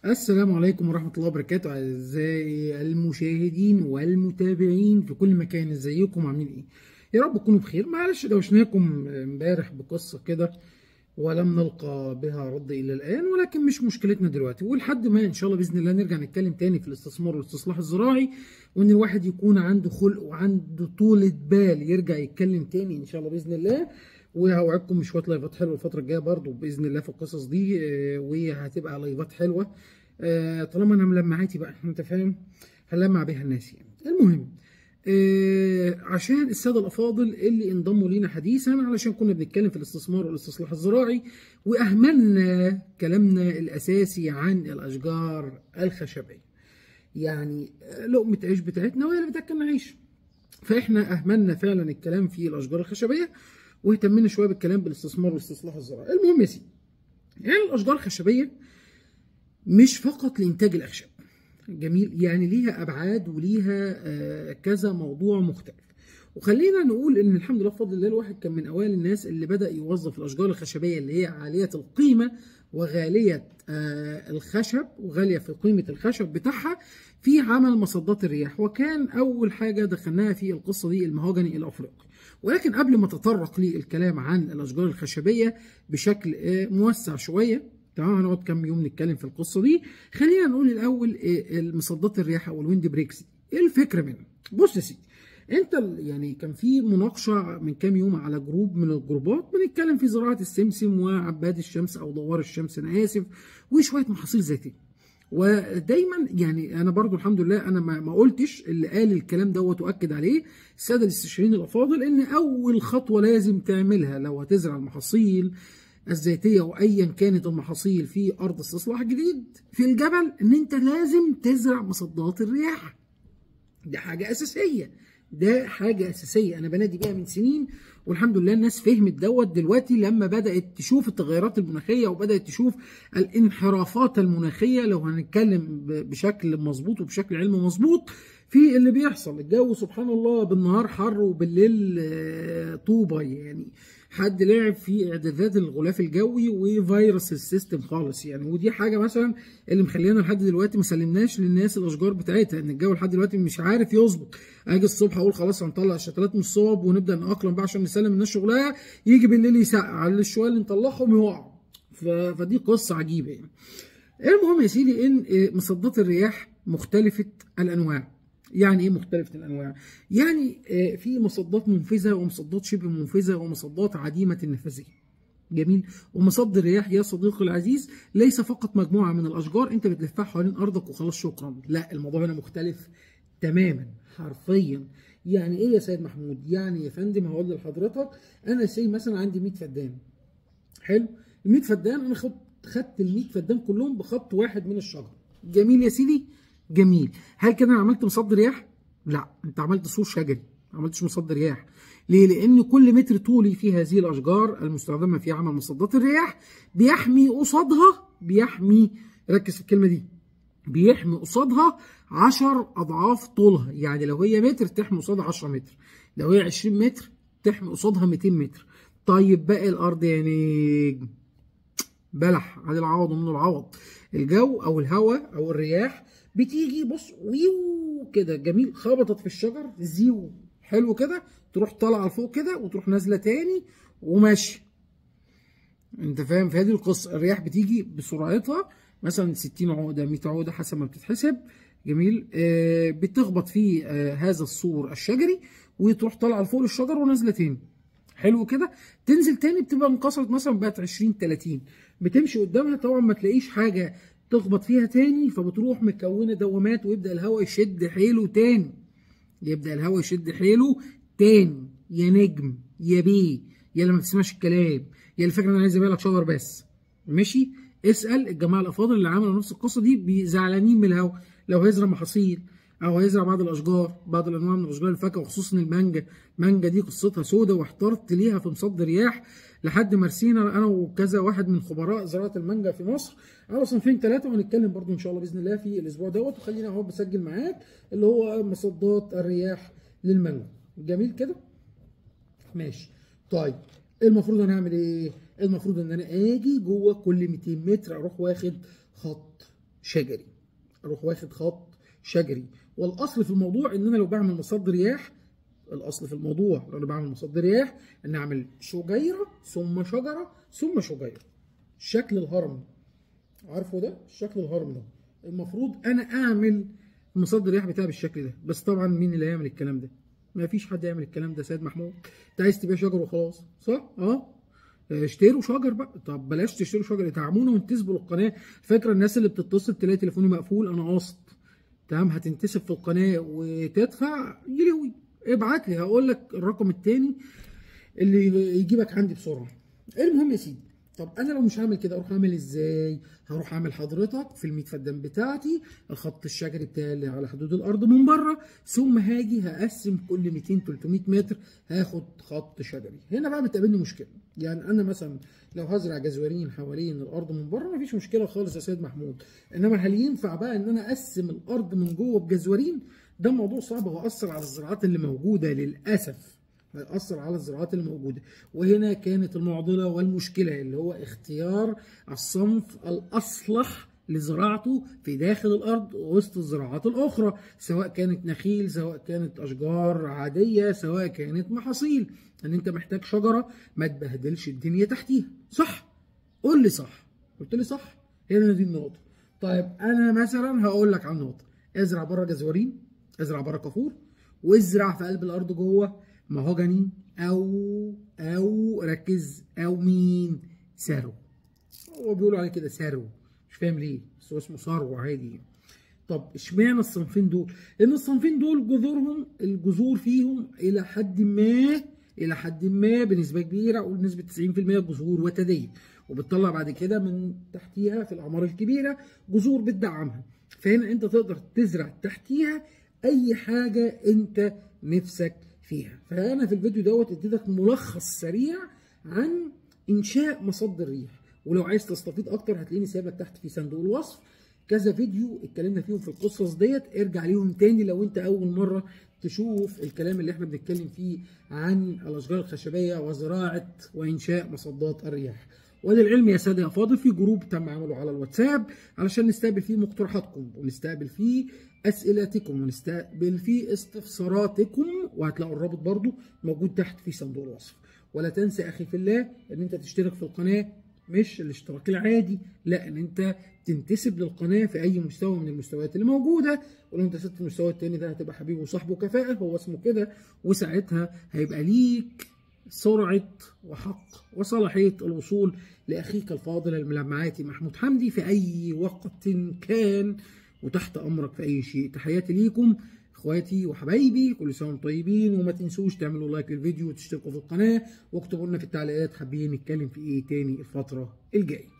السلام عليكم ورحمة الله وبركاته أعزائي المشاهدين والمتابعين في كل مكان ازيكم عاملين ايه؟ يا رب تكونوا بخير معلش دوشناكم امبارح بقصة كده ولم نلقى بها رد إلى الآن ولكن مش مشكلتنا دلوقتي ولحد ما إن شاء الله بإذن الله نرجع نتكلم تاني في الاستثمار والاستصلاح الزراعي وإن الواحد يكون عنده خلق وعنده طولة بال يرجع يتكلم تاني إن شاء الله بإذن الله وهوعدكم بشويه لايفات حلوه الفتره الجايه برضو باذن الله في القصص دي آه، وهتبقى لايفات حلوه آه، طالما انا ملمعاتي بقى انت فاهم هنلمع بيها الناس يعني المهم آه، عشان الساده الافاضل اللي انضموا لينا حديثا علشان كنا بنتكلم في الاستثمار والاستصلاح الزراعي واهملنا كلامنا الاساسي عن الاشجار الخشبيه يعني آه، لقمه عيش بتاعتنا وهي اللي بتاكلنا عيش فاحنا اهملنا فعلا الكلام في الاشجار الخشبيه واهتمينا شويه بالكلام بالاستثمار والاستصلاح الزراعي المهم يا سيدي يعني الاشجار الخشبيه مش فقط لانتاج الاخشاب جميل يعني ليها ابعاد وليها آه، كذا موضوع مختلف وخلينا نقول ان الحمد لله بفضل الله الواحد كان من اوائل الناس اللي بدا يوظف الاشجار الخشبيه اللي هي عاليه القيمه وغاليه آه، الخشب وغاليه في قيمه الخشب بتاعها في عمل مصدات الرياح وكان اول حاجه دخلناها في القصه دي المهوجني الافريقي ولكن قبل ما تطرق للكلام عن الاشجار الخشبيه بشكل آه، موسع شويه تمام هنقعد كام يوم نتكلم في القصه دي خلينا نقول الاول آه، المصدات الرياح او الويند بريكس دي. ايه الفكره منها بص يا سيدي انت ال- يعني كان في مناقشه من كام يوم على جروب من الجروبات بنتكلم في زراعه السمسم وعباد الشمس او دوار الشمس انا اسف وشويه محاصيل زيتيه ودايما يعني انا برضو الحمد لله انا ما ما قلتش اللي قال الكلام دوت واكد عليه الساده الاستشاريين الافاضل ان اول خطوه لازم تعملها لو هتزرع المحاصيل الزيتيه وايا كانت المحاصيل في ارض استصلاح جديد في الجبل ان انت لازم تزرع مصدات الرياح ده حاجه اساسيه ده حاجه اساسيه انا بنادي بيها من سنين والحمد لله الناس فهمت دوت دلوقتي لما بدات تشوف التغيرات المناخيه وبدات تشوف الانحرافات المناخيه لو هنتكلم ب- بشكل مظبوط وبشكل علمي مظبوط في اللي بيحصل الجو سبحان الله بالنهار حر وبالليل آه، طوبه يعني حد لعب في اعدادات الغلاف الجوي وفيروس السيستم خالص يعني ودي حاجه مثلا اللي مخلينا لحد دلوقتي ما سلمناش للناس الاشجار بتاعتها ان الجو لحد دلوقتي مش عارف يظبط اجي الصبح اقول خلاص هنطلع الشتلات من الصوب ونبدا نأقلم بقى عشان نسلم الناس شغلها يجي بالليل يسقع على الشويه اللي نطلعهم يقعوا ف- فدي قصه عجيبه يعني المهم يا سيدي ان مصدات الرياح مختلفه الانواع يعني ايه مختلفه الانواع يعني آه، في مصدات منفذه ومصدات شبه منفذه ومصدات عديمه النفاذيه جميل ومصد الرياح يا صديقي العزيز ليس فقط مجموعه من الاشجار انت بتلفها حوالين ارضك وخلاص شكرا لا الموضوع هنا مختلف تماما حرفيا يعني ايه يا سيد محمود يعني يا فندم هقول لحضرتك انا سي مثلا عندي 100 فدان حلو ال 100 فدان انا خدت خدت ال 100 فدان كلهم بخط واحد من الشجر جميل يا سيدي جميل هل كده انا عملت مصد رياح لا انت عملت سور شجري ما عملتش مصد رياح ليه لان كل متر طولي في هذه الاشجار المستخدمه في عمل مصدات الرياح بيحمي قصادها بيحمي ركز في الكلمه دي بيحمي قصادها 10 اضعاف طولها يعني لو هي متر تحمي قصادها 10 متر لو هي 20 متر تحمي قصادها 200 متر طيب باقي الارض يا نجم بلح عادي العوض ومنه العوض الجو او الهواء او الرياح بتيجي بص ويو كده جميل خبطت في الشجر زيو حلو كده تروح طالعه لفوق كده وتروح نازله تاني وماشي انت فاهم في هذه القصه الرياح بتيجي بسرعتها مثلا 60 عقده 100 عقده حسب ما بتتحسب جميل آه بتخبط في آه هذا السور الشجري وتروح طالعه لفوق الشجر ونازله تاني حلو كده تنزل تاني بتبقى انكسرت مثلا بقت 20 30 بتمشي قدامها طبعا ما تلاقيش حاجه تخبط فيها تاني فبتروح مكونه دوامات ويبدا الهواء يشد حيله تاني يبدا الهواء يشد حيله تاني يا نجم يا بيه يا اللي ما بتسمعش الكلام يا اللي فاكر ان انا عايز ابيع لك شجر بس ماشي اسال الجماعه الافاضل اللي عملوا نفس القصه دي بي- زعلانين من الهواء لو هيزرع محاصيل او هيزرع بعض الاشجار بعض الانواع من اشجار الفاكهه وخصوصا المانجا المانجا دي قصتها سودة واحترت ليها في مصد رياح لحد ما رسينا انا وكذا واحد من خبراء زراعه المانجا في مصر على صنفين ثلاثه وهنتكلم برضو ان شاء الله باذن الله في الاسبوع دوت وخلينا اهو بسجل معاك اللي هو مصدات الرياح للمانجا جميل كده ماشي طيب المفروض انا اعمل ايه المفروض ان انا اجي جوه كل 200 متر اروح واخد خط شجري اروح واخد خط شجري والاصل في الموضوع ان انا لو بعمل مصد رياح الاصل في الموضوع لو انا بعمل مصد رياح ان اعمل شجيره ثم شجره ثم شجيره الشكل الهرمي عارفه ده الشكل الهرمي ده المفروض انا اعمل مصد الرياح بتاعي بالشكل ده بس طبعا مين اللي هيعمل الكلام ده ما فيش حد يعمل الكلام ده سيد محمود انت عايز تبيع شجر وخلاص صح اه اشتروا شجر بقى طب بلاش تشتروا شجر ادعمونا وانتسبوا للقناه فاكره الناس اللي بتتصل تلاقي تليفوني مقفول انا قاصد تمام هتنتسب في القناه وتدفع يلوي ابعت لي هقول لك الرقم الثاني اللي يجيبك عندي بسرعه المهم يا سيدي طب انا لو مش هعمل كده اروح اعمل ازاي هروح اعمل حضرتك في الميت فدان بتاعتي الخط الشجري بتاعي اللي على حدود الارض من بره ثم هاجي هقسم كل 200 300 متر هاخد خط شجري هنا بقى بتقابلني مشكله يعني انا مثلا لو هزرع جزورين حوالين الارض من بره مفيش مشكله خالص يا سيد محمود انما هل ينفع بقى ان انا اقسم الارض من جوه بجزورين ده موضوع صعب وهيأثر على الزراعات اللي موجوده للاسف هيأثر على الزراعات الموجودة وهنا كانت المعضلة والمشكلة اللي هو اختيار الصنف الأصلح لزراعته في داخل الأرض وسط الزراعات الأخرى سواء كانت نخيل سواء كانت أشجار عادية سواء كانت محاصيل أن أنت محتاج شجرة ما تبهدلش الدنيا تحتيها صح قول لي صح قلت لي صح هنا دي النقطة طيب أنا مثلا هقول لك عن نقطة ازرع بره جزورين ازرع بره كافور وازرع في قلب الأرض جوه مهوجني او او ركز او مين سارو هو بيقولوا عليه كده سارو مش فاهم ليه بس هو اسمه سارو عادي طب اشمعنى الصنفين دول لان الصنفين دول جذورهم الجذور فيهم الى حد ما الى حد ما بنسبه كبيره اقول نسبه 90% جذور وتديه وبتطلع بعد كده من تحتيها في الاعمار الكبيره جذور بتدعمها فهنا انت تقدر تزرع تحتيها اي حاجه انت نفسك فيها فانا في الفيديو دوت اديتك ملخص سريع عن انشاء مصد الريح ولو عايز تستفيد اكتر هتلاقيني سايب لك تحت في صندوق الوصف كذا فيديو اتكلمنا فيهم في القصص ديت ارجع ليهم تاني لو انت اول مره تشوف الكلام اللي احنا بنتكلم فيه عن الاشجار الخشبيه وزراعه وانشاء مصدات الرياح وللعلم يا ساده يا فاضل في جروب تم عمله على الواتساب علشان نستقبل فيه مقترحاتكم ونستقبل فيه اسئلتكم ونستقبل فيه استفساراتكم وهتلاقوا الرابط برضو موجود تحت في صندوق الوصف ولا تنسى اخي في الله ان انت تشترك في القناه مش الاشتراك العادي لا ان انت تنتسب للقناه في اي مستوى من المستويات اللي موجوده ولو انت سبت المستوى التاني ده هتبقى حبيب وصاحبه كفاءه هو اسمه كده وساعتها هيبقى ليك سرعه وحق وصلاحيه الوصول لاخيك الفاضل الملمعاتي محمود حمدي في اي وقت كان وتحت امرك في اي شيء تحياتي ليكم اخواتي وحبايبي كل سنه وانتم طيبين وما تنسوش تعملوا لايك للفيديو وتشتركوا في القناه واكتبوا لنا في التعليقات حابين نتكلم في ايه تاني الفتره الجايه